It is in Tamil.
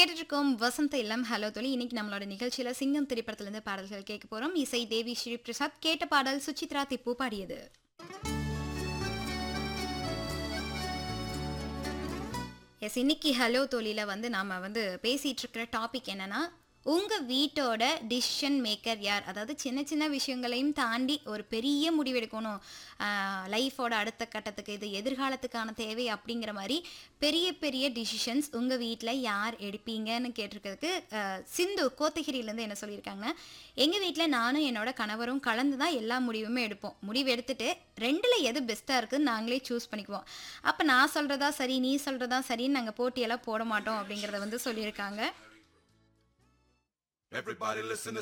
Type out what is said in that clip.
கேட்டுட்டு இருக்கோம் வசந்த இல்லம் ஹலோ தோழி இன்னைக்கு நம்மளோட நிகழ்ச்சியில சிங்கம் திரைப்படத்திலிருந்து பாடல்கள் கேட்க போறோம் இசை தேவி ஸ்ரீ பிரசாத் கேட்ட பாடல் சுசித்ரா திப்பு பாடியது எஸ் இன்னைக்கு ஹலோ தோழியில் வந்து நாம் வந்து பேசிகிட்டு இருக்கிற டாபிக் என்னன்னா உங்கள் வீட்டோட டிசிஷன் மேக்கர் யார் அதாவது சின்ன சின்ன விஷயங்களையும் தாண்டி ஒரு பெரிய முடிவெடுக்கணும் லைஃபோட அடுத்த கட்டத்துக்கு இது எதிர்காலத்துக்கான தேவை அப்படிங்கிற மாதிரி பெரிய பெரிய டிசிஷன்ஸ் உங்கள் வீட்டில் யார் எடுப்பீங்கன்னு கேட்டிருக்கிறதுக்கு அஹ், சிந்து கோத்தகிரியிலேருந்து என்ன சொல்லியிருக்காங்க எங்கள் வீட்டில் நானும் என்னோட கணவரும் கலந்து தான் எல்லா முடிவுமே எடுப்போம் முடிவு எடுத்துட்டு ரெண்டில் எது பெஸ்ட்டாக இருக்குன்னு நாங்களே சூஸ் பண்ணிக்குவோம் அப்போ நான் சொல்கிறதா சரி நீ சொல்கிறதா சரின்னு நாங்கள் போட்டியெல்லாம் போட மாட்டோம் அப்படிங்கிறத வந்து சொல்லியிருக்காங்க Everybody listen to